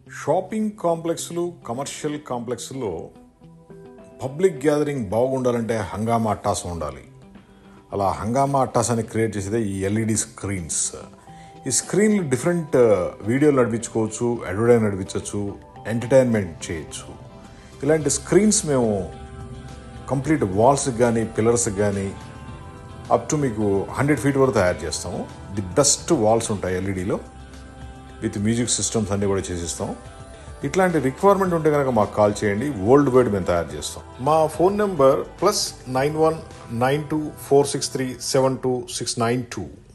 shopping కాంప్లెక్స్లు commercial కాంప్లెక్స్లో public gathering బాగుండాలంటే హంగామా అట్టాసం ఉండాలి అలా హంగామా అట్టాసాన్ని క్రియేట్ చేసేదే ఈ ఎల్ఈడి స్క్రీన్స్ ఈ స్క్రీన్లు డిఫరెంట్ వీడియోలు నడిపించుకోవచ్చు అడ్వర్టైజ్ నడిపించవచ్చు ఎంటర్టైన్మెంట్ చేయొచ్చు ఇలాంటి స్క్రీన్స్ మేము కంప్లీట్ వాల్స్కి కానీ పిల్లర్స్కి కానీ అప్ టు మీకు హండ్రెడ్ ఫీట్ వరకు తయారు చేస్తాము ది బెస్ట్ వాల్స్ ఉంటాయి ఎల్ఈడిలో విత్ మ్యూజిక్ సిస్టమ్స్ అన్నీ కూడా చేసిస్తాం ఇట్లాంటి రిక్వైర్మెంట్ ఉంటే కనుక మాకు కాల్ చేయండి వరల్డ్ వైడ్ మేము తయారు చేస్తాం మా phone number plus nine one nine two four six three seven two six nine two